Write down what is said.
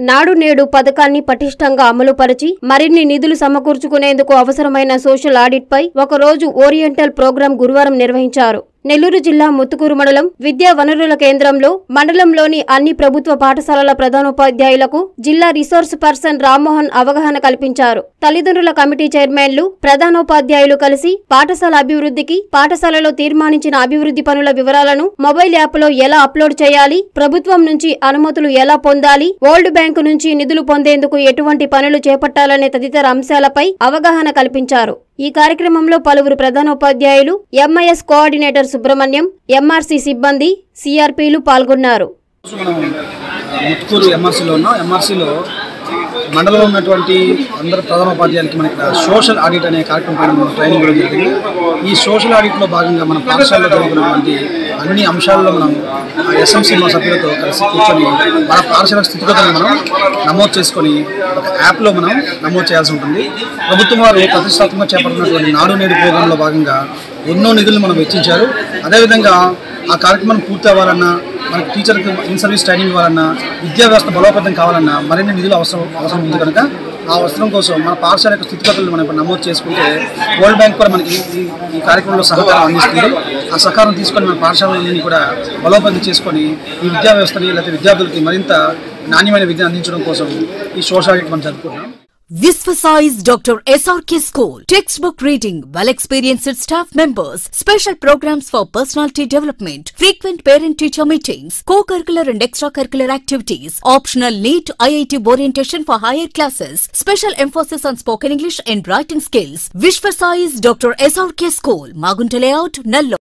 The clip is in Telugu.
నాడు నేడు పథకాన్ని పటిష్టంగా అమలుపరిచి మరిన్ని నిధులు సమకూర్చుకునేందుకు అవసరమైన సోషల్ ఆడిట్ పై ఒక రోజు ఓరియంటల్ ప్రోగ్రాం గురువారం నిర్వహించారు నెల్లూరు జిల్లా ముత్తుకూరు మండలం విద్యా వనరుల కేంద్రంలో మండలంలోని అన్ని ప్రభుత్వ పాఠశాలల ప్రధానోపాధ్యాయులకు జిల్లా రిసోర్స్ పర్సన్ రామ్మోహన్ అవగాహన కల్పించారు తల్లిదండ్రుల కమిటీ చైర్మన్లు ప్రధానోపాధ్యాయులు కలిసి పాఠశాల అభివృద్ధికి పాఠశాలలో తీర్మానించిన అభివృద్ధి పనుల వివరాలను మొబైల్ యాప్లో ఎలా అప్లోడ్ చేయాలి ప్రభుత్వం నుంచి అనుమతులు ఎలా పొందాలి వరల్డ్ బ్యాంకు నుంచి నిధులు పొందేందుకు ఎటువంటి పనులు చేపట్టాలనే తదితర అంశాలపై అవగాహన కల్పించారు ఈ కార్యక్రమంలో పలువురు ప్రధానోపాధ్యాయులు ఎంఐఎస్ కోఆర్డినేటర్ సుబ్రహ్మణ్యం ఎంఆర్సీ సిబ్బంది సిఆర్పీలు పాల్గొన్నారు రోజు మనం ముత్తుకూరు ఎంఆర్సీలో ఉన్నాం ఎంఆర్సీలో మండలంలో ఉన్నటువంటి అందరు ప్రధానోపాధ్యాయులకి మనకి సోషల్ ఆడిట్ అనే కార్యక్రమం పైన మనం ట్రైనింగ్ ఇవ్వడం జరిగింది ఈ సోషల్ ఆడిట్లో భాగంగా మన పాఠశాలలో జరుగుతున్నటువంటి అన్ని అంశాల్లో మనం ఎస్ఎంసీ మా సభ్యులతో కలిసి కూర్చొని మన పాఠశాల స్థితిగతులను మనం నమోదు చేసుకొని ఒక యాప్లో మనం నమోదు చేయాల్సి ఉంటుంది ప్రభుత్వం వారు ప్రతిష్టాత్మకంగా చేపడుతున్నటువంటి నాడు నేడు ప్రోగ్రాంలో భాగంగా ఎన్నో నిధులు మనం వెచ్చించారు అదేవిధంగా ఆ కార్యక్రమం పూర్తి అవ్వాలన్నా మనకి టీచర్కి ఇన్ సర్వీస్ ట్రైనింగ్ ఇవ్వాలన్నా విద్యా వ్యవస్థ బలోపేతం కావాలన్నా మరిన్ని నిధులు అవసరం అవసరం ఉంది కనుక ఆ అవసరం కోసం మన పాఠశాల యొక్క స్థితిగతులను మనం ఇప్పుడు నమోదు చేసుకుంటే వరల్డ్ బ్యాంక్ కూడా మనకి ఈ- ఈ కార్యక్రమంలో సహకారం అందిస్తుంది ఆ సహకారం తీసుకొని మన పాఠశాలలన్నీ కూడా బలోపేతం చేసుకొని ఈ విద్యా వ్యవస్థని లేకపోతే విద్యార్థులకి మరింత నాణ్యమైన విద్య అందించడం కోసం ఈ సోషల్ మనం జరుపుకుంటున్నాం Visvasize Dr. SRK School. Textbook reading, well experienced staff members, special programs for personality development, frequent parent teacher meetings, co curricular and extracurricular activities, optional NEET IIT orientation for higher classes, special emphasis on spoken English and writing skills. Visvasize Dr. SRK School, Magunta Layout, Nallo.